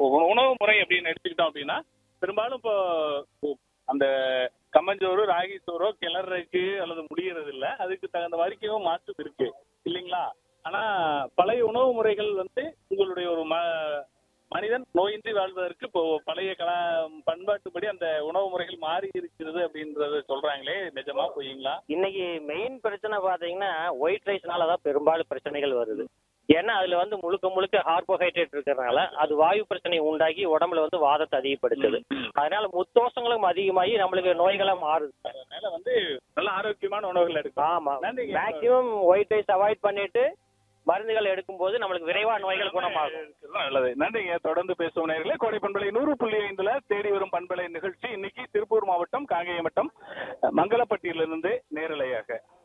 உ- உணவு முறை அப்படின்னு எடுத்துக்கிட்டோம் அப்படின்னா பெரும்பாலும் இப்போ உ- அந்த கம்மஞ்சோறு ராகி சோறோ கிளறதுக்கு அல்லது முடியறது இல்ல அதுக்கு தகுந்த வரைக்கும் மாற்றம் இருக்கு இல்லைங்களா ஆனா பழைய உணவு முறைகள் வந்து உங்களுடைய ஒரு ம மனிதன் நோயின்றி வாழ்வதற்கு இப்போ பழைய கலா பண்பாட்டுப்படி அந்த உணவு முறைகள் மாறி இருக்கிறது அப்படின்றத சொல்றாங்களே நிஜமா பொய்ங்களா இன்னைக்கு மெயின் பிரச்சனை பாத்தீங்கன்னா ஒயிட் ரைஸ்னால தான் பெரும்பாலும் பிரச்சனைகள் வருது ஏன்னா அதுல வந்து முழுக்க முழுக்க கார்போஹைட்ரேட் இருக்கிறதுனால அது வாயு பிரச்சனையை உண்டாக்கி உடம்புல வந்து வாதத்தை அதிகப்படுத்துது அதனால முத்தோஷங்களும் அதிகமாகி நம்மளுக்கு நோய்களா மாறுது அதனால வந்து நல்ல ஆரோக்கியமான உணவுகள் எடுக்கலாம் ஆமா நன்றிங்க. மேக்சிமம் ஒயிட் ரைஸ் அவாய்ட் பண்ணிட்டு மருந்துகள் எடுக்கும்போது நம்மளுக்கு விரைவா நோய்கள் குணமாகும் நல்லது நன்றிங்க தொடர்ந்து பேசுவோம் நேர்களே கோடை பண்பலை நூறு புள்ளி ஐந்துல தேடி வரும் பண்பலை நிகழ்ச்சி இன்னைக்கு திருப்பூர் மாவட்டம் காங்கேயம் வட்டம் மங்களப்பட்டியிலிருந்து நேரலையாக